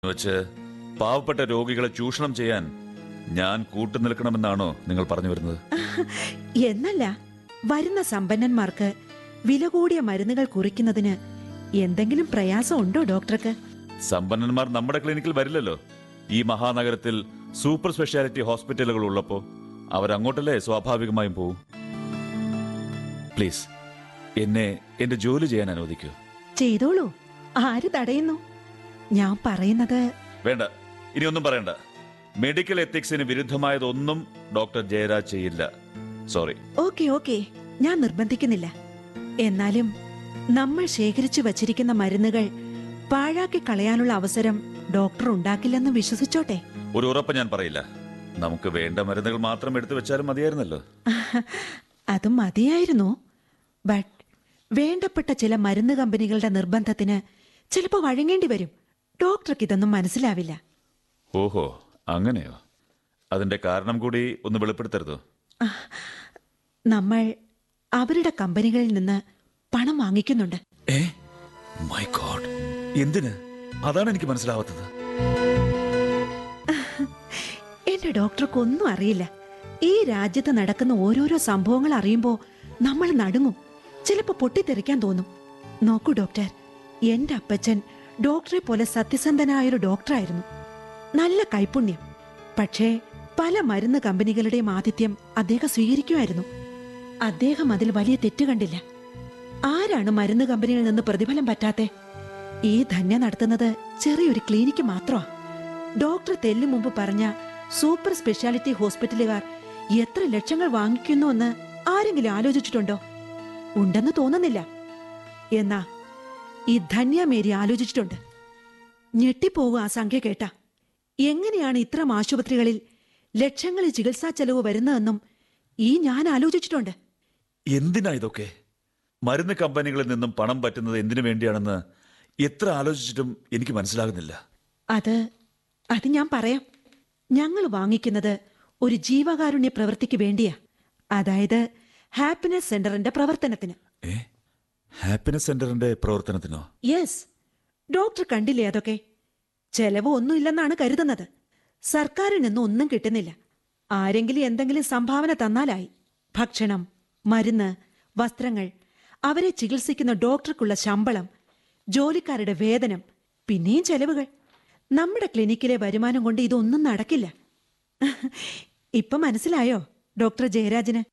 വെച്ച് പാവപ്പെട്ട രോഗികളെ ചൂഷണം ചെയ്യാൻ ഞാൻ കൂട്ടുനിൽക്കണമെന്നാണോ നിങ്ങൾ പറഞ്ഞു വരുന്നത് എന്നല്ല വരുന്ന സമ്പന്നന്മാർക്ക് വില കൂടിയ മരുന്നുകൾ കുറിക്കുന്നതിന് എന്തെങ്കിലും പ്രയാസം ഉണ്ടോ ഡോക്ടർക്ക് സമ്പന്നന്മാർ നമ്മുടെ ക്ലിനിക്കിൽ വരില്ലല്ലോ ഈ മഹാനഗരത്തിൽ സൂപ്പർ സ്പെഷ്യാലിറ്റി ഹോസ്പിറ്റലുകൾ ഉള്ളപ്പോ അവരങ്ങോട്ടല്ലേ സ്വാഭാവികമായും പോവും പ്ലീസ് എന്നെ എന്റെ ജോലി ചെയ്യാൻ അനുവദിക്കൂ ചെയ്തോളൂ ആര് തടയുന്നു ഞാൻ പറയുന്നത് വേണ്ട ഇനി ഒന്നും പറയണ്ട മെഡിക്കൽ എത്തിക്സിന് വിരുദ്ധമായതൊന്നും ഡോക്ടർ ജയരാജ് ചെയ്യില്ല സോറി ഓക്കെ ഓക്കെ ഞാൻ നിർബന്ധിക്കുന്നില്ല എന്നാലും നമ്മൾ ശേഖരിച്ചു വച്ചിരിക്കുന്ന മരുന്നുകൾ പാഴാക്കി കളയാനുള്ള അവസരം ഡോക്ടർ ഉണ്ടാക്കില്ലെന്ന് വിശ്വസിച്ചോട്ടെ ഒരു ഉറപ്പ് ഞാൻ പറയില്ല നമുക്ക് വേണ്ട മരുന്നുകൾ മാത്രം എടുത്തു വെച്ചാലും മതിയായിരുന്നല്ലോ അത് മതിയായിരുന്നു ബട്ട് വേണ്ടപ്പെട്ട ചില മരുന്ന് കമ്പനികളുടെ നിർബന്ധത്തിന് ചിലപ്പോൾ വഴങ്ങേണ്ടി വരും ഡോക്ടർക്ക് ഇതൊന്നും മനസ്സിലാവില്ല ഓഹോ അങ്ങനെയോ അതിന്റെ കാരണം കൂടി ഒന്ന് വെളിപ്പെടുത്തരുതോ നമ്മൾ അവരുടെ കമ്പനികളിൽ നിന്ന് പണം വാങ്ങിക്കുന്നുണ്ട് ഏ മൈ ഗോഡ് എന്തിന് അതാണ് എനിക്ക് മനസ്സിലാവാത്തത് എന്റെ ഡോക്ടർക്ക് ഒന്നും അറിയില്ല ഈ രാജ്യത്ത് നടക്കുന്ന ഓരോരോ സംഭവങ്ങൾ അറിയുമ്പോൾ നമ്മൾ നടുങ്ങും ചിലപ്പോൾ പൊട്ടിത്തെറിക്കാൻ തോന്നും നോക്കൂ ഡോക്ടർ എന്റെ അപ്പച്ചൻ ഡോക്ടറെ പോലെ സത്യസന്ധനായൊരു ഡോക്ടറായിരുന്നു നല്ല കൈപുണ്യം പക്ഷേ പല മരുന്ന് കമ്പനികളുടെയും ആതിഥ്യം അദ്ദേഹം സ്വീകരിക്കുമായിരുന്നു അദ്ദേഹം അതിൽ വലിയ തെറ്റ് കണ്ടില്ല ആരാണ് മരുന്ന് കമ്പനിയിൽ നിന്ന് പ്രതിഫലം പറ്റാത്തെ ഈ ധന്യ നടത്തുന്നത് ചെറിയൊരു ക്ലിനിക്ക് മാത്രമാ ഡോക്ടർ തെല്ലു മുമ്പ് പറഞ്ഞ സൂപ്പർ സ്പെഷ്യാലിറ്റി ഹോസ്പിറ്റലുകാർ എത്ര ലക്ഷങ്ങൾ വാങ്ങിക്കുന്നു എന്ന് ആരെങ്കിലും ആലോചിച്ചിട്ടുണ്ടോ ഉണ്ടെന്ന് തോന്നുന്നില്ല എന്നാ ഈ ധന്യ മേരി ആലോചിച്ചിട്ടുണ്ട് ഞെട്ടിപ്പോവുക ആ സംഖ്യ കേട്ട എങ്ങനെയാണ് ഇത്തരം ആശുപത്രികളിൽ ലക്ഷങ്ങളിൽ ചികിത്സാ ചെലവ് വരുന്നതെന്നും ഈ ഞാൻ ആലോചിച്ചിട്ടുണ്ട് എന്തിനാ ഇതൊക്കെ മരുന്ന് കമ്പനികളിൽ നിന്നും പണം പറ്റുന്നത് എന്തിനു വേണ്ടിയാണെന്ന് എത്ര ആലോചിച്ചിട്ടും എനിക്ക് മനസ്സിലാകുന്നില്ല അത് അത് ഞാൻ പറയാം ഞങ്ങൾ വാങ്ങിക്കുന്നത് ഒരു ജീവകാരുണ്യ പ്രവൃത്തിക്ക് വേണ്ടിയാ അതായത് ഹാപ്പിനെസ് സെന്ററിന്റെ പ്രവർത്തനത്തിന് ഏ ഹാപ്പിനെസ് സെന്ററിന്റെ പ്രവർത്തനത്തിനോ യെസ് ഡോക്ടർ കണ്ടില്ലേ അതൊക്കെ ചെലവ് ഒന്നുമില്ലെന്നാണ് കരുതുന്നത് സർക്കാരിൽ നിന്ന് ഒന്നും കിട്ടുന്നില്ല ആരെങ്കിലും എന്തെങ്കിലും സംഭാവന തന്നാലായി ഭക്ഷണം മരുന്ന് വസ്ത്രങ്ങൾ അവരെ ചികിത്സിക്കുന്ന ഡോക്ടർക്കുള്ള ശമ്പളം ജോലിക്കാരുടെ വേതനം പിന്നെയും ചെലവുകൾ നമ്മുടെ ക്ലിനിക്കിലെ വരുമാനം കൊണ്ട് ഇതൊന്നും നടക്കില്ല ഇപ്പൊ മനസ്സിലായോ ഡോക്ടർ ജയരാജന്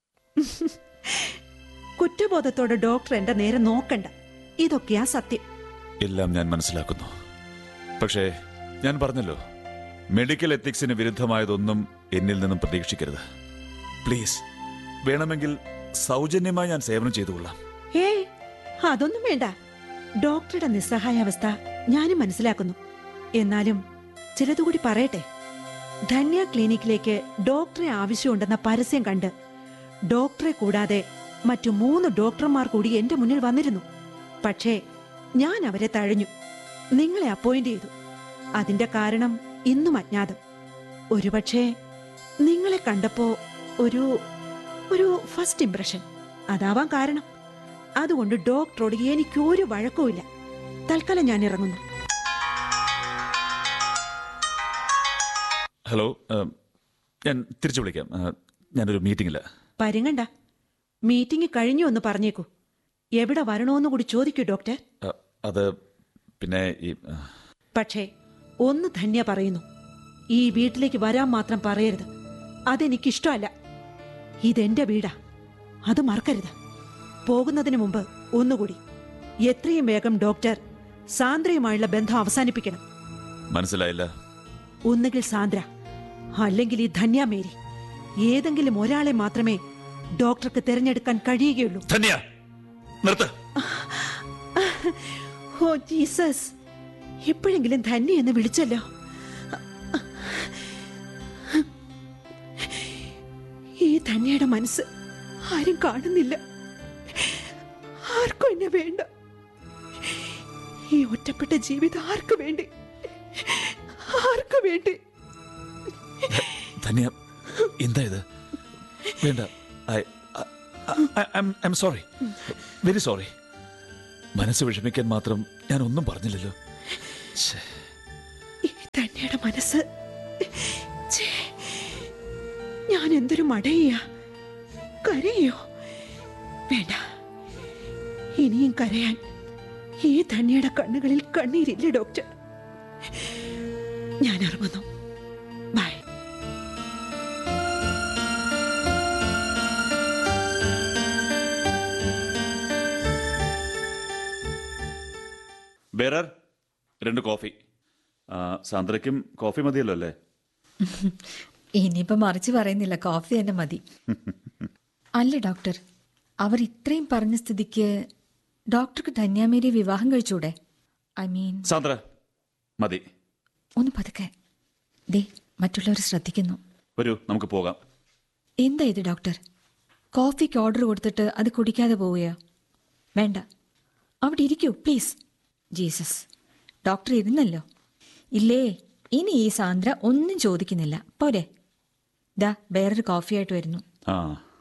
കുറ്റബോധത്തോടെ ഡോക്ടർ എന്റെ നേരെ നോക്കണ്ട ഇതൊക്കെയാ സത്യം എല്ലാം ഞാൻ മനസ്സിലാക്കുന്നു പക്ഷേ ഞാൻ പറഞ്ഞല്ലോ മെഡിക്കൽ എത്തിക്സിന് വിരുദ്ധമായതൊന്നും എന്നിൽ നിന്നും പ്രതീക്ഷിക്കരുത് പ്ലീസ് വേണമെങ്കിൽ സൗജന്യമായി ഞാൻ സേവനം ചെയ്തുകൊള്ളാം ഏയ് അതൊന്നും വേണ്ട ഡോക്ടറുടെ നിസ്സഹായാവസ്ഥ ഞാനും മനസ്സിലാക്കുന്നു എന്നാലും ചിലതുകൂടി പറയട്ടെ ധന്യ ക്ലിനിക്കിലേക്ക് ഡോക്ടറെ ആവശ്യമുണ്ടെന്ന പരസ്യം കണ്ട് ഡോക്ടറെ കൂടാതെ മറ്റു മൂന്ന് ഡോക്ടർമാർ കൂടി എന്റെ മുന്നിൽ വന്നിരുന്നു പക്ഷേ ഞാൻ അവരെ തഴഞ്ഞു നിങ്ങളെ അപ്പോയിന്റ് ചെയ്തു അതിന്റെ കാരണം ഇന്നും അജ്ഞാതം ഒരുപക്ഷെ നിങ്ങളെ കണ്ടപ്പോ ഒരു ഒരു ഫസ്റ്റ് ഇംപ്രഷൻ അതാവാൻ കാരണം അതുകൊണ്ട് ഡോക്ടറോട് എനിക്കൊരു വഴക്കവുമില്ല തൽക്കാലം ഞാൻ ഇറങ്ങുന്നു ഹലോ ഏം, ഞാൻ തിരിച്ചു വിളിക്കാം ഏ, ഞാനൊരു മീറ്റിംഗില്ല പരുങ്ങണ്ട മീറ്റിംഗ് കഴിഞ്ഞു എന്ന് പറഞ്ഞേക്കൂ എവിടെ വരണോന്ന് കൂടി ചോദിക്കൂ ഡോക്ടർ അത് പിന്നെ ഈ ആ, പക്ഷേ ഒന്ന് ധന്യ പറയുന്നു ഈ വീട്ടിലേക്ക് വരാൻ മാത്രം പറയരുത് അതെനിക്കിഷ്ടമല്ല ഇതെന്റെ വീടാ അത് മറക്കരുത് പോകുന്നതിന് മുമ്പ് ഒന്നുകൂടി എത്രയും വേഗം ഡോക്ടർ സാന്ദ്രയുമായുള്ള ബന്ധം അവസാനിപ്പിക്കണം മനസ്സിലായില്ല ഒന്നുകിൽ സാന്ദ്ര അല്ലെങ്കിൽ ഈ ധന്യ മേരി ഏതെങ്കിലും ഒരാളെ മാത്രമേ ഡോക്ടർക്ക് തിരഞ്ഞെടുക്കാൻ കഴിയുകയുള്ളൂ ധന്യ നിർത്ത് ഓ ജീസസ് ഇപ്പോഴെങ്കിലും ധന്യ എന്ന് വിളിച്ചല്ലോ ഈ ധന്യയുടെ മനസ്സ് ആരും കാണുന്നില്ല ആർക്കും എന്നെ വേണ്ട ഈ ഒറ്റപ്പെട്ട ജീവിതം ആർക്കു വേണ്ടി ആർക്കു വേണ്ടി ധന്യ എന്താ ഇത് വേണ്ട I I sorry very sorry മനസ്സ് വിഷമിക്കാൻ മാത്രം ഞാൻ ഒന്നും പറഞ്ഞില്ലല്ലോ ഛേ, ഈ തന്നെയുടെ മനസ്സ് ഛേ, ഞാൻ എന്തൊരു മടയ്യ കരയോ വേണ്ട ഇനിയും കരയാൻ ഈ തന്നെയുടെ കണ്ണുകളിൽ കണ്ണീരില്ല ഡോക്ടർ ഞാൻ ഇറങ്ങുന്നു ബൈ ബേറർ രണ്ട് കോഫി ആ, സാന്ദ്രയ്ക്കും കോഫി മതിയല്ലോ അല്ലേ ഇനിയിപ്പോ മറിച്ച് പറയുന്നില്ല കോഫി തന്നെ മതി അല്ല ഡോക്ടർ അവർ ഇത്രയും പറഞ്ഞ സ്ഥിതിക്ക് ഡോക്ടർക്ക് ധന്യാമേരി വിവാഹം കഴിച്ചൂടെ ഐ മീൻ സാന്ദ്ര മതി ഒന്ന് പതുക്കെ ദേ മറ്റുള്ളവർ ശ്രദ്ധിക്കുന്നു വരൂ നമുക്ക് പോകാം എന്താ ഇത് ഡോക്ടർ കോഫിക്ക് ഓർഡർ കൊടുത്തിട്ട് അത് കുടിക്കാതെ പോവുകയോ വേണ്ട അവിടെ ഇരിക്കൂ പ്ലീസ് ജീസസ് ഡോക്ടർ ഇരുന്നല്ലോ ഇല്ലേ ഇനി ഈ സാന്ദ്ര ഒന്നും ചോദിക്കുന്നില്ല പോരെ ദാ വേറൊരു കോഫിയായിട്ട് വരുന്നു ആ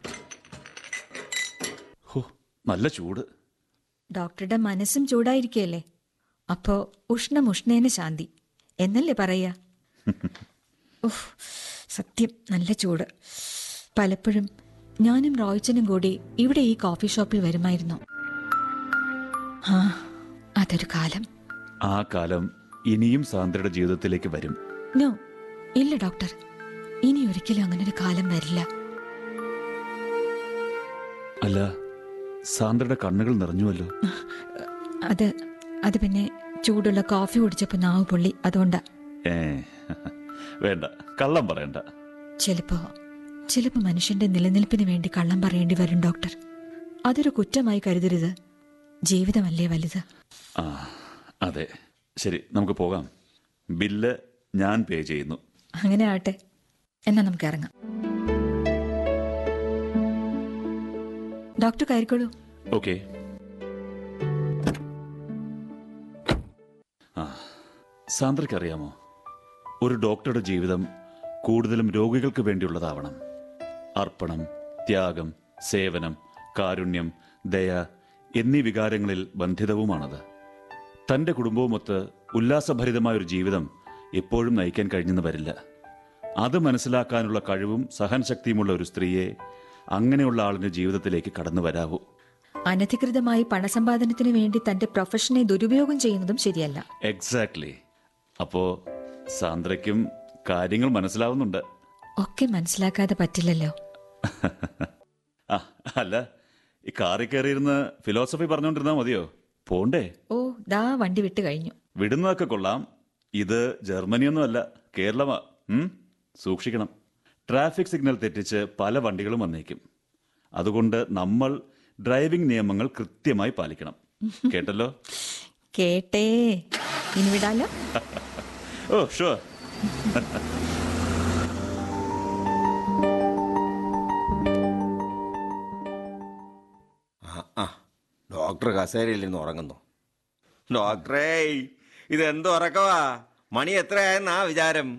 ഹോ നല്ല ചൂട് ഡോക്ടറുടെ മനസ്സും ചൂടായിരിക്കുകയല്ലേ അപ്പോ ഉഷ്ണം ഉഷ്ണേന ശാന്തി എന്നല്ലേ പറയാ ഉഫ്, സത്യം നല്ല ചൂട് പലപ്പോഴും ഞാനും റോയ്ച്ചനും കൂടി ഇവിടെ ഈ കോഫി ഷോപ്പിൽ വരുമായിരുന്നു ആ അതൊരു കാലം ആ കാലം ഇനിയും സാന്ദ്രയുടെ ജീവിതത്തിലേക്ക് വരും നോ ഇല്ല ഡോക്ടർ ഇനി ഒരിക്കലും അങ്ങനൊരു കാലം വരില്ല അല്ല സാന്ദ്രയുടെ കണ്ണുകൾ നിറഞ്ഞുവല്ലോ അത് അത് പിന്നെ ചൂടുള്ള കോഫി കുടിച്ചപ്പോൾ നാവ് പൊള്ളി അതുകൊണ്ടാ ഏ വേണ്ട കള്ളം പറയണ്ട ചിലപ്പോ ചിലപ്പോ മനുഷ്യന്റെ നിലനിൽപ്പിന് വേണ്ടി കള്ളം പറയേണ്ടി വരും ഡോക്ടർ അതൊരു കുറ്റമായി കരുതരുത് ജീവിതമല്ലേ വലുത് ആ അതെ ശരി നമുക്ക് പോകാം ബില്ല് ഞാൻ പേ ചെയ്യുന്നു അങ്ങനെ ആട്ടെ എന്നാ നമുക്ക് ഇറങ്ങാം ഡോക്ടർ കയറിക്കോളൂ ഓക്കെ ആ സാന്ദ്രയ്ക്ക് അറിയാമോ ഒരു ഡോക്ടറുടെ ജീവിതം കൂടുതലും രോഗികൾക്ക് വേണ്ടിയുള്ളതാവണം അർപ്പണം ത്യാഗം സേവനം കാരുണ്യം ദയ എന്നീ വികാരങ്ങളിൽ ബന്ധിതവുമാണത് തന്റെ കുടുംബവുമൊത്ത് ഉല്ലാസഭരിതമായ ഒരു ജീവിതം എപ്പോഴും നയിക്കാൻ കഴിഞ്ഞെന്ന് വരില്ല അത് മനസ്സിലാക്കാനുള്ള കഴിവും സഹനശക്തിയുമുള്ള ഒരു സ്ത്രീയെ അങ്ങനെയുള്ള ആളിന്റെ ജീവിതത്തിലേക്ക് കടന്നു വരാവൂ അനധികൃതമായി പണസമ്പാദനത്തിന് വേണ്ടി തന്റെ പ്രൊഫഷനെ ദുരുപയോഗം ചെയ്യുന്നതും ശരിയല്ല എക്സാക്ട്ലി അപ്പോ സാന്ദ്രയ്ക്കും കാര്യങ്ങൾ മനസ്സിലാവുന്നുണ്ട് ഒക്കെ മനസ്സിലാക്കാതെ പറ്റില്ലല്ലോ ആ അല്ല ഈ കാറിൽ കയറിയിരുന്ന് ഫിലോസഫി പറഞ്ഞുകൊണ്ടിരുന്നാ മതിയോ പോണ്ടേ ഓ ദാ വണ്ടി വിട്ട് കഴിഞ്ഞു വിടുന്നതൊക്കെ കൊള്ളാം ഇത് ജർമ്മനിയൊന്നുമല്ല കേരളമാ ഉം? സൂക്ഷിക്കണം ട്രാഫിക് സിഗ്നൽ തെറ്റിച്ച് പല വണ്ടികളും വന്നേക്കും അതുകൊണ്ട് നമ്മൾ ഡ്രൈവിംഗ് നിയമങ്ങൾ കൃത്യമായി പാലിക്കണം കേട്ടല്ലോ കേട്ടേ ഇനി വിടാലോ ഓ ഷുവർ ആ, ആ ഡോക്ടർ കസേരയിൽ നിന്ന് ഉറങ്ങുന്നു ഡോക്ടറേ ഇതെന്ത് ഉറക്കവാ മണി എത്രയായെന്നാ വിചാരം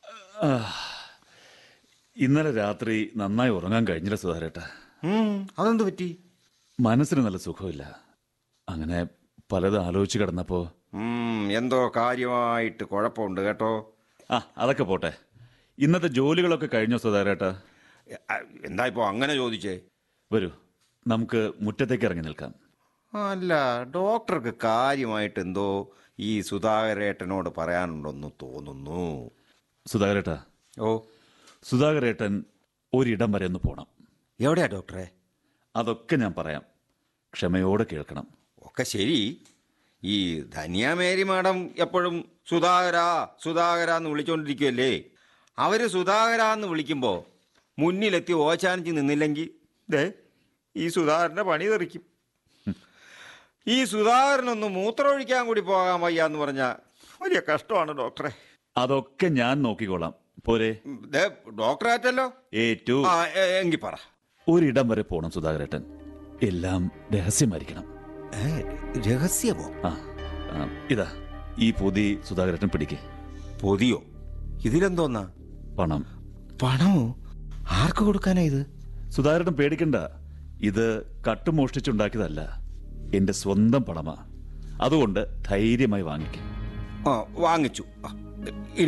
ഇന്നലെ രാത്രി നന്നായി ഉറങ്ങാൻ കഴിഞ്ഞില്ല സുധാരേട്ട ഉം, അതെന്ത് പറ്റി മനസ്സിന് നല്ല സുഖമില്ല അങ്ങനെ പലതും ആലോചിച്ച് കിടന്നപ്പോ ഉം, എന്തോ കാര്യമായിട്ട് കുഴപ്പമുണ്ട് കേട്ടോ ആ അതൊക്കെ പോട്ടെ ഇന്നത്തെ ജോലികളൊക്കെ കഴിഞ്ഞോ സുധാരേട്ട ആ, എന്താ ഇപ്പോ അങ്ങനെ ചോദിച്ചേ വരൂ നമുക്ക് മുറ്റത്തേക്ക് ഇറങ്ങി നിൽക്കാം അല്ല ഡോക്ടർക്ക് കാര്യമായിട്ട് എന്തോ ഈ സുധാകരേട്ടനോട് പറയാനുണ്ടെന്ന് തോന്നുന്നു സുധാകരേട്ട ഓ സുധാകരേട്ടൻ ഒരിടം വരെ ഒന്ന് പോണം എവിടെയാ ഡോക്ടറെ അതൊക്കെ ഞാൻ പറയാം ക്ഷമയോടെ കേൾക്കണം ഒക്കെ ശരി ഈ ധന്യാമേരി മാഡം എപ്പോഴും സുധാകര സുധാകര എന്ന് വിളിച്ചോണ്ടിരിക്കുമല്ലേ അവര് സുധാകര എന്ന് വിളിക്കുമ്പോൾ മുന്നിലെത്തി ഓച്ചാനിച്ച് നിന്നില്ലെങ്കിൽ ദേ ഈ സുധാകരന്റെ പണി തെറിക്കും ഈ സുധാകരനൊന്ന് മൂത്രമൊഴിക്കാൻ കൂടി പോകാൻ വയ്യ എന്ന് പറഞ്ഞാൽ വലിയ കഷ്ടമാണ് ഡോക്ടറെ അതൊക്കെ ഞാൻ നോക്കിക്കോളാം പോരെ ദേ ഡോക്ടറായിട്ടല്ലോ ഏറ്റു ആ എ- എങ്കി പറ ഒരിടം വരെ പോണം സുധാകരേട്ടൻ എല്ലാം രഹസ്യമായിരിക്കണം ഏ, രഹസ്യമോ ആ ആ, ഇതാ ഈ പൊതി സുധാകരേട്ടൻ പിടിക്കേ പൊതിയോ ഇതിലെന്തോന്നാ പണം പണമോ ആർക്ക് കൊടുക്കാനാ ഇത് സുധാകരേട്ടൻ പേടിക്കണ്ട ഇത് കട്ടുമോഷ്ടിച്ചുണ്ടാക്കിയതല്ല എന്റെ സ്വന്തം പണമാ അതുകൊണ്ട് ധൈര്യമായി വാങ്ങിക്കും ആ വാങ്ങിച്ചു ആ,